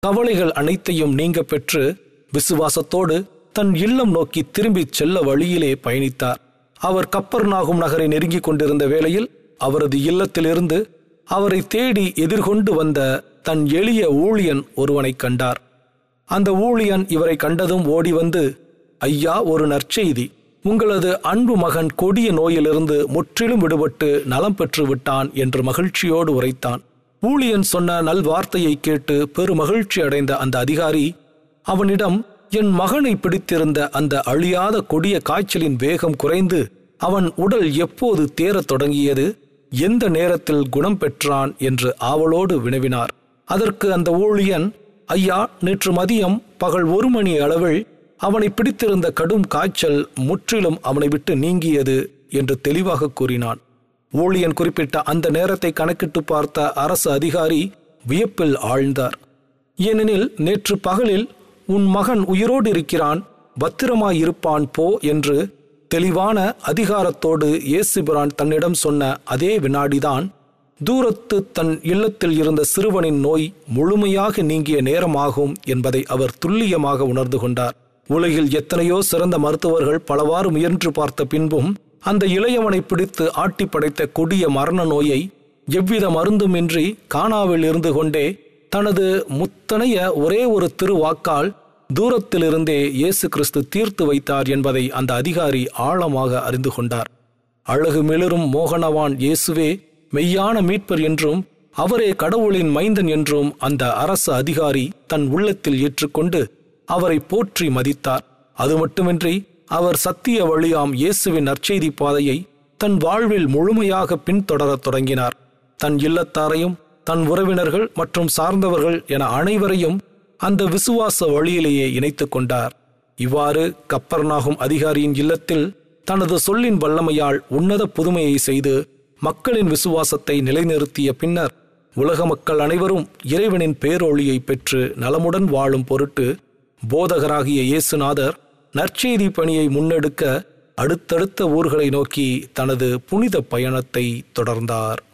கவலைகள் அனைத்தையும் நீங்க பெற்று விசுவாசத்தோடு தன் இல்லம் நோக்கி திரும்பிச் செல்ல வழியிலே பயணித்தார் அவர் கப்பர்நாகும் நகரை நெருங்கிக் கொண்டிருந்த வேளையில் அவரது இல்லத்திலிருந்து அவரை தேடி எதிர்கொண்டு வந்த தன் எளிய ஊழியன் ஒருவனைக் கண்டார் அந்த ஊழியன் இவரை கண்டதும் ஓடி வந்து ஐயா ஒரு நற்செய்தி உங்களது அன்பு மகன் கொடிய நோயிலிருந்து முற்றிலும் விடுபட்டு நலம் பெற்று விட்டான் என்று மகிழ்ச்சியோடு உரைத்தான் ஊழியன் சொன்ன நல்வார்த்தையை கேட்டு பெரு மகிழ்ச்சி அடைந்த அந்த அதிகாரி அவனிடம் என் மகனை பிடித்திருந்த அந்த அழியாத கொடிய காய்ச்சலின் வேகம் குறைந்து அவன் உடல் எப்போது தேரத் தொடங்கியது எந்த நேரத்தில் குணம் பெற்றான் என்று ஆவலோடு வினவினார் அதற்கு அந்த ஊழியன் ஐயா நேற்று மதியம் பகல் ஒரு மணி அளவில் அவனை பிடித்திருந்த கடும் காய்ச்சல் முற்றிலும் அவனை விட்டு நீங்கியது என்று தெளிவாக கூறினான் ஊழியன் குறிப்பிட்ட அந்த நேரத்தை கணக்கிட்டு பார்த்த அரசு அதிகாரி வியப்பில் ஆழ்ந்தார் ஏனெனில் நேற்று பகலில் உன் மகன் உயிரோடு இருக்கிறான் பத்திரமாயிருப்பான் போ என்று தெளிவான அதிகாரத்தோடு இயேசுபிரான் தன்னிடம் சொன்ன அதே வினாடிதான் தூரத்து தன் இல்லத்தில் இருந்த சிறுவனின் நோய் முழுமையாக நீங்கிய நேரமாகும் என்பதை அவர் துல்லியமாக உணர்ந்து கொண்டார் உலகில் எத்தனையோ சிறந்த மருத்துவர்கள் பலவாறு முயன்று பார்த்த பின்பும் அந்த இளையவனை பிடித்து ஆட்டி படைத்த கொடிய மரண நோயை எவ்வித மருந்துமின்றி காணாவில் இருந்து கொண்டே தனது முத்தனைய ஒரே ஒரு திருவாக்கால் தூரத்திலிருந்தே இயேசு கிறிஸ்து தீர்த்து வைத்தார் என்பதை அந்த அதிகாரி ஆழமாக அறிந்து கொண்டார் அழகு மிளரும் மோகனவான் இயேசுவே மெய்யான மீட்பர் என்றும் அவரே கடவுளின் மைந்தன் என்றும் அந்த அரசு அதிகாரி தன் உள்ளத்தில் ஏற்றுக்கொண்டு அவரை போற்றி மதித்தார் அது மட்டுமின்றி அவர் சத்திய வழியாம் இயேசுவின் நற்செய்தி பாதையை தன் வாழ்வில் முழுமையாக பின்தொடரத் தொடங்கினார் தன் இல்லத்தாரையும் தன் உறவினர்கள் மற்றும் சார்ந்தவர்கள் என அனைவரையும் அந்த விசுவாச வழியிலேயே இணைத்துக் கொண்டார் இவ்வாறு கப்பர்நாகும் அதிகாரியின் இல்லத்தில் தனது சொல்லின் வல்லமையால் உன்னத புதுமையை செய்து மக்களின் விசுவாசத்தை நிலைநிறுத்திய பின்னர் உலக மக்கள் அனைவரும் இறைவனின் பேரொளியை பெற்று நலமுடன் வாழும் பொருட்டு போதகராகிய இயேசுநாதர் நற்செய்தி பணியை முன்னெடுக்க அடுத்தடுத்த ஊர்களை நோக்கி தனது புனித பயணத்தை தொடர்ந்தார்